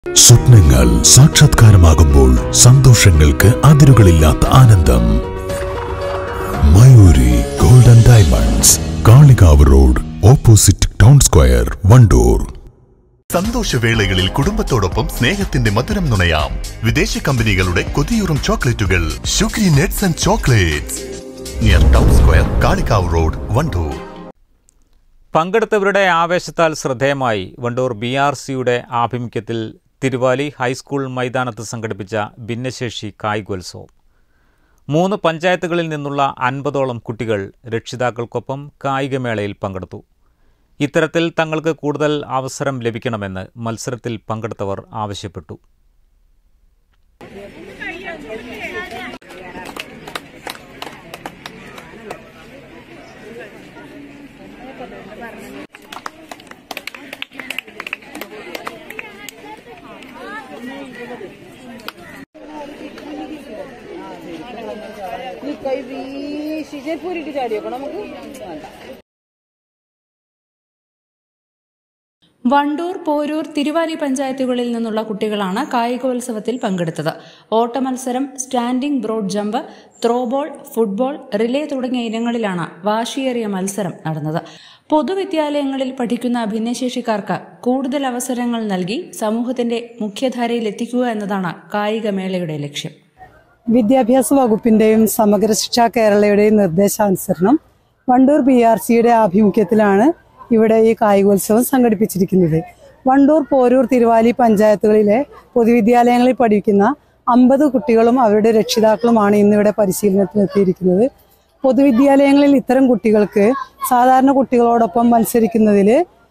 സ്വപ്നങ്ങൾ സാക്ഷാത്കാരമാകുമ്പോൾ സന്തോഷങ്ങൾക്ക് അതിരുകളില്ലാത്ത ആനന്ദം Mayuri golden diamonds Kalikavu road opposite town square Wandoor സന്തോഷവേളകളിൽ കുടുംബത്തോടൊപ്പം സ്നേഹത്തിന്റെ മധുരം നുണയാം വിദേശ കമ്പനികളുടെ കൊതിയൂറും ചോക്ലേറ്റുകൾ ഷുഗ്രി നെറ്റ്സ് and chocolates near town square Kalikavu road Wandoor പങ്കെടുത്തവരുടെ ആവേശത്താൽ ശ്രദ്ധേയമായി വണ്ടൂർ ബി ആർ സിയുടെ ആഭിമുഖ്യത്തിൽ തിരുവാലി ഹൈസ്കൂൾ മൈതാനത്ത് സംഘടിപ്പിച്ച ഭിന്നശേഷി കായികോത്സവം മൂന്ന് പഞ്ചായത്തുകളിൽ നിന്നുള്ള അൻപതോളം കുട്ടികൾ രക്ഷിതാക്കൾക്കൊപ്പം കായികമേളയിൽ പങ്കെടുത്തു ഇത്തരത്തിൽ തങ്ങൾക്ക് കൂടുതൽ അവസരം ലഭിക്കണമെന്ന് മത്സരത്തിൽ പങ്കെടുത്തവർ ആവശ്യപ്പെട്ടു നീ കൈ വീശി ചെരുപ്പൂരിട്ട് ചാടി വെക്കണം നമുക്ക് വേണ്ട വണ്ടൂർ പോരൂർ തിരുവാലി പഞ്ചായത്തുകളിൽ നിന്നുള്ള കുട്ടികളാണ് കായികോത്സവത്തിൽ പങ്കെടുത്തത് ഓട്ടമത്സരം standing broad jump throwball football relay തുടങ്ങിയ ഇനങ്ങളിലാണ് വാശിയേറിയ മത്സരം നടന്നത് പൊതുവിദ്യാലയങ്ങളിൽ പഠിക്കുന്ന ഭിന്നശേഷിക്കാർക്ക് കൂടുതൽ അവസരങ്ങൾ നൽകി സമൂഹത്തിന്റെ മുഖ്യധാരയിൽ എത്തിക്കുക എന്നതാണ് കായികമേളയുടെ ലക്ഷ്യം വിദ്യാഭ്യാസ വകുപ്പിന്റെയും സമഗ്ര ശിക്ഷ കേരളയുടെയും നിർദ്ദേശാനുസരണം വണ്ടൂർ ബി ആർ സിയുടെ ആഭിമുഖ്യത്തിലാണ് ഇവിടെ ഈ കായികോത്സവം സംഘടിപ്പിച്ചിരിക്കുന്നത് വണ്ടൂർ പോരൂർ തിരുവാലി പഞ്ചായത്തുകളിലെ പൊതുവിദ്യാലയങ്ങളിൽ പഠിക്കുന്ന അമ്പത് കുട്ടികളും അവരുടെ രക്ഷിതാക്കളുമാണ് ഇന്നിവിടെ പരിശീലനത്തിന് എത്തിയിരിക്കുന്നത് പൊതുവിദ്യാലയങ്ങളിൽ ഇത്തരം കുട്ടികൾക്ക് സാധാരണ കുട്ടികളോടൊപ്പം മത്സരിക്കുന്നതിൽ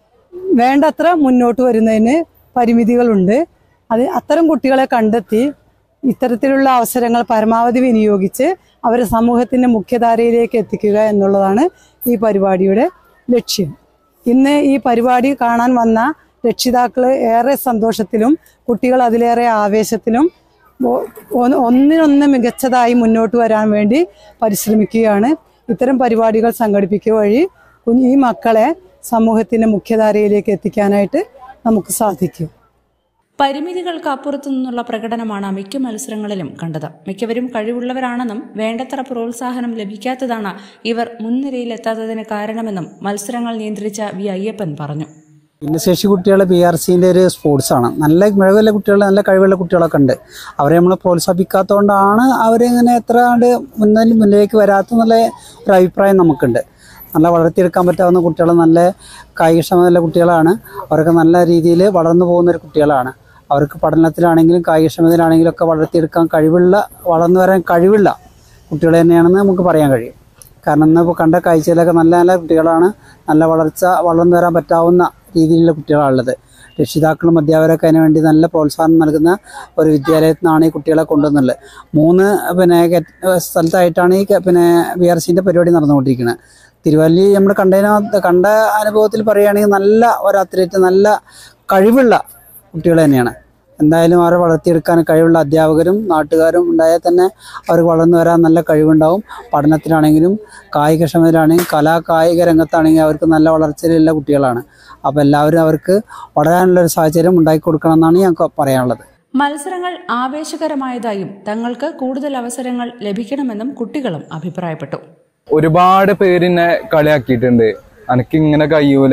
വേണ്ടത്ര മുന്നോട്ട് വരുന്നതിന് പരിമിതികളുണ്ട് അത് അത്തരം കുട്ടികളെ കണ്ടെത്തി ഇത്തരത്തിലുള്ള അവസരങ്ങൾ പരമാവധി വിനിയോഗിച്ച് അവരെ സമൂഹത്തിന്റെ മുഖ്യധാരയിലേക്ക് എത്തിക്കുക എന്നുള്ളതാണ് ഈ പരിപാടിയുടെ ലക്ഷ്യം ഇന്ന് ഈ പരിപാടി കാണാൻ വന്ന രക്ഷിതാക്കൾ ഏറെ സന്തോഷത്തിലും കുട്ടികൾ അതിലേറെ ആവേശത്തിലും ഒ- ഒ- ഒന്നിനൊന്ന് മികച്ചതായി മുന്നോട്ട് വരാൻ വേണ്ടി പരിശ്രമിക്കുകയാണ് ഇത്തരം പരിപാടികൾ സംഘടിപ്പിക്കുക വഴി കുഞ്ഞ് ഈ മക്കളെ സമൂഹത്തിന്റെ മുഖ്യധാരയിലേക്ക് എത്തിക്കാനായിട്ട് നമുക്ക് സാധിക്കും പരിമിതികൾക്ക് അപ്പുറത്തു നിന്നുള്ള പ്രകടനമാണ് മിക്ക മത്സരങ്ങളിലും കണ്ടത് മിക്കവരും കഴിവുള്ളവരാണെന്നും വേണ്ടത്ര പ്രോത്സാഹനം ലഭിക്കാത്തതാണ് ഇവർ മുൻനിരയിലെത്താത്തതിന് കാരണമെന്നും മത്സരങ്ങൾ നിയന്ത്രിച്ച വി അയ്യപ്പൻ പറഞ്ഞു ഭിന്നശേഷി കുട്ടികളെ ബി ആർ സിൻ്റെ ഒരു സ്പോർട്സാണ് നല്ല കഴിവുള്ള കുട്ടികൾ നല്ല കഴിവുള്ള കുട്ടികളൊക്കെ ഉണ്ട് അവരെ നമ്മൾ പ്രോത്സാഹിപ്പിക്കാത്തതുകൊണ്ടാണ് അവരിങ്ങനെ എത്ര കണ്ട് മുന്നിൽ മുന്നിലേക്ക് വരാത്തെന്നുള്ള ഒരു അഭിപ്രായം നമുക്കുണ്ട് നല്ല വളർത്തിയെടുക്കാൻ പറ്റാവുന്ന കുട്ടികൾ നല്ല കായികക്ഷമതയുള്ള കുട്ടികളാണ് അവരൊക്കെ നല്ല രീതിയിൽ വളർന്നു പോകുന്ന ഒരു കുട്ടികളാണ് അവർക്ക് പഠനത്തിലാണെങ്കിലും കായികക്ഷമതയിലാണെങ്കിലും ഒക്കെ വളർത്തിയെടുക്കാൻ കഴിവുള്ള വളർന്നു വരാൻ കഴിവുള്ള കുട്ടികൾ തന്നെയാണെന്ന് നമുക്ക് പറയാൻ കഴിയും കാരണം ഇന്നിപ്പോൾ കണ്ട കാഴ്ചയിലൊക്കെ നല്ല നല്ല കുട്ടികളാണ് നല്ല വളർച്ച വളർന്നു വരാൻ പറ്റാവുന്ന രീതിയിലുള്ള കുട്ടികളാണുള്ളത് രക്ഷിതാക്കളും അധ്യാപകരൊക്കെ അതിന് വേണ്ടി നല്ല പ്രോത്സാഹനം നൽകുന്ന ഒരു വിദ്യാലയത്തിൽ നിന്നാണ് ഈ കുട്ടികളെ കൊണ്ടുവന്നുള്ളത് മൂന്ന് പിന്നെ ഗെ- സ്ഥലത്തായിട്ടാണ് ഈ ക- പിന്നെ ബി ആർ സിൻ്റെ പരിപാടി നടന്നുകൊണ്ടിരിക്കുന്നത് തിരുവല്ലി നമ്മൾ കണ്ടതിനകത്ത് കണ്ട അനുഭവത്തിൽ പറയുകയാണെങ്കിൽ നല്ല ഒരു അത്ലറ്റ് നല്ല കഴിവുള്ള കുട്ടികൾ തന്നെയാണ് എന്തായാലും അവരെ വളർത്തിയെടുക്കാൻ കഴിവുള്ള അധ്യാപകരും നാട്ടുകാരും ഉണ്ടായാൽ തന്നെ അവർക്ക് വളർന്നു വരാൻ നല്ല കഴിവുണ്ടാവും പഠനത്തിലാണെങ്കിലും കായികക്ഷമതയിലാണെങ്കിലും കലാ കായിക രംഗത്താണെങ്കിലും അവർക്ക് നല്ല വളർച്ചയിലുള്ള കുട്ടികളാണ് അപ്പോൾ എല്ലാവരും അവർക്ക് വളരാനുള്ള ഒരു സാഹചര്യം ഉണ്ടാക്കി കൊടുക്കണം എന്നാണ് ഞങ്ങൾക്ക് പറയാനുള്ളത് മത്സരങ്ങൾ ആവേശകരമായതായും തങ്ങൾക്ക് കൂടുതൽ അവസരങ്ങൾ ലഭിക്കണമെന്നും കുട്ടികളും അഭിപ്രായപ്പെട്ടു ഒരുപാട് പേരിന്നെ കളിയാക്കിയിട്ടുണ്ട് അനക്ക് ഇങ്ങനെ കഴിയൂല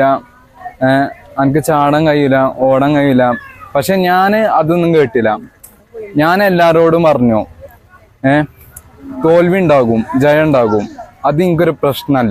ഏഹ് അനക്ക് ചാടാൻ കഴിയൂല ഓടാൻ കഴിയൂല പക്ഷെ ഞാൻ അതൊന്നും കേട്ടില്ല ഞാൻ എല്ലാരോടും പറഞ്ഞു ഏഹ് തോൽവി ഉണ്ടാകും ജയം ഉണ്ടാകും അത് എനിക്കൊരു പ്രശ്നമല്ല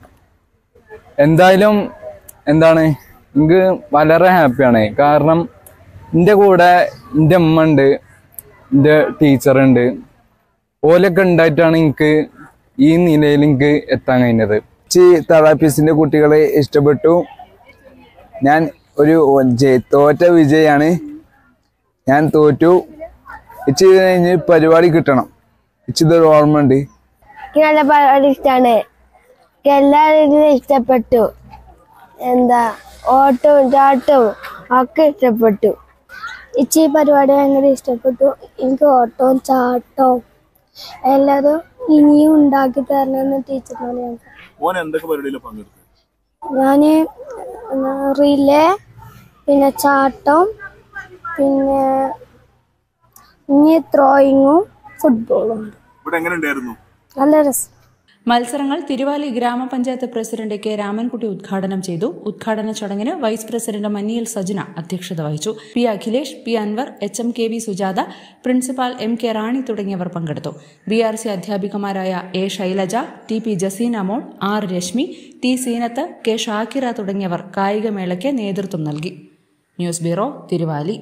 എന്തായാലും എന്താണ് എനിക്ക് വളരെ ഹാപ്പിയാണ് കാരണം എൻ്റെ കൂടെ എൻ്റെ അമ്മ ഉണ്ട് എൻ്റെ ടീച്ചറുണ്ട് ഓലൊക്കെ ഉണ്ടായിട്ടാണ് എനിക്ക് ഈ നിലയിൽ എനിക്ക് എത്താൻ കഴിഞ്ഞത് ചി തെറാപ്പിസ്റ്റിന്റെ കുട്ടികളെ ഇഷ്ടപ്പെട്ടു ഞാൻ ഒരു ജെ- തോറ്റ വിജയാണ് ഞാൻ തോറ്റു ഇച്ചി കഴിഞ്ഞ് പരിപാടി കിട്ടണം ഇച്ചിതൊരു ഓർമ്മ ഉണ്ട് എനിക്ക് നല്ല പരിപാടി ഇഷ്ടമാണ് എനിക്ക് എല്ലാ രീതിയിലും ഇഷ്ടപ്പെട്ടു എന്താ ഓട്ടവും ചാട്ടവും ഒക്കെ ഇഷ്ടപ്പെട്ടു ഇച്ചി പരിപാടി ഭയങ്കര ഇഷ്ടപ്പെട്ടു എനിക്ക് ഓട്ടവും ചാട്ടവും എല്ലാതും ഇനിയും ഉണ്ടാക്കി തരണമെന്ന് ടീച്ചറിനോട് ഞാൻ ഓൻ എന്തൊക്കെ പരിപാടിയിലാണ് പങ്കെടുത്തത് ഞാൻ റിലേ പിന്നെ ചാട്ടം പിന്നെ ഇനി ത്രോയിങ്ങും ഫുട്ബോളും ഉണ്ട് ഇവിടെ എങ്ങനെ ഉണ്ടായിരുന്നു നല്ല രസം മത്സരങ്ങൾ തിരുവാലി ഗ്രാമപഞ്ചായത്ത് പ്രസിഡന്റ് കെ രാമൻകുട്ടി ഉദ്ഘാടനം ചെയ്തു ഉദ്ഘാടന ചടങ്ങിന് വൈസ് പ്രസിഡന്റ് മന്നിയിൽ സജന അധ്യക്ഷത വഹിച്ചു P Akhilesh P Anwar H M K V Sujatha principal M K Rani തുടങ്ങിയവർ പങ്കെടുത്തു ബി ആർ സി അധ്യാപികമാരായ A Shailaja T P Jaseena Mol R Reshmi T Seenath K Shakira തുടങ്ങിയവർ കായികമേളയ്ക്ക് നേതൃത്വം നൽകി ന്യൂസ് ബ്യൂറോ തിരുവാലി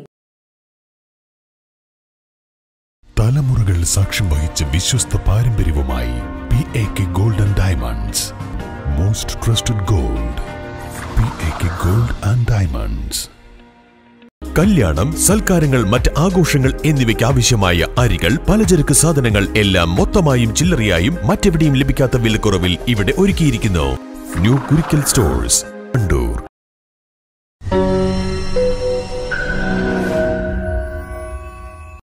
തലമുറകൾ സാക്ഷ്യം വഹിച്ച വിശ്വസ്ത പാരമ്പര്യവുമായി P A K gold and diamonds most trusted gold P A K gold and diamonds കല്യാണം സൽക്കാരങ്ങൾ മറ്റ് ആഘോഷങ്ങൾ എന്നിവയ്ക്ക് ആവശ്യമായ അരികൾ പലചരക്ക് സാധനങ്ങൾ എല്ലാം മൊത്തമായും ചില്ലറയായും മറ്റെവിടെയും ലഭിക്കാത്ത വിലക്കുറവിൽ ഇവിടെ ഒരുക്കിയിരിക്കുന്നു ന്യൂ കുരിക്കൽ സ്റ്റോഴ്സ് കണ്ടൂർ